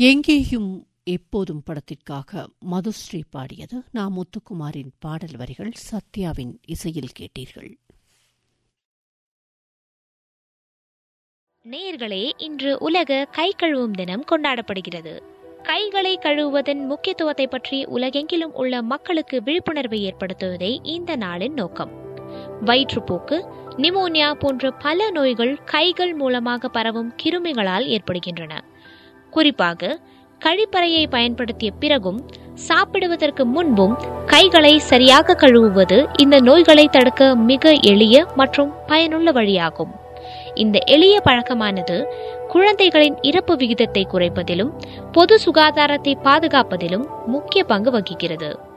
எங்கேயும் எப்போதும் படத்திற்காக மதுஸ்ரீ பாடியது நா முத்துக்குமாரின் பாடல் வரிகள் சத்யாவின் இசையில் கேட்டீர்கள் நேயர்களே இன்று உலக கை கழுவும் தினம் கொண்டாடப்படுகிறது கைகளை கழுவுவதன் முக்கியத்துவத்தை பற்றி உலகெங்கிலும் உள்ள மக்களுக்கு விழிப்புணர்வை ஏற்படுத்துவதே இந்த நாளின் நோக்கம் வயிற்றுப்போக்கு நிமோனியா போன்ற பல நோய்கள் கைகள் மூலமாக பரவும் கிருமிகளால் ஏற்படுகின்றன குறிப்பாக கழிப்பறையை பயன்படுத்திய பிறகும் சாப்பிடுவதற்கு முன்பும் கைகளை சரியாக கழுவுவது இந்த நோய்களை தடுக்க மிக எளிய மற்றும் பயனுள்ள வழியாகும் இந்த எளிய பழக்கமானது குழந்தைகளின் இறப்பு விகிதத்தை குறைப்பதிலும் பொது சுகாதாரத்தை பாதுகாப்பதிலும் முக்கிய பங்கு வகிக்கிறது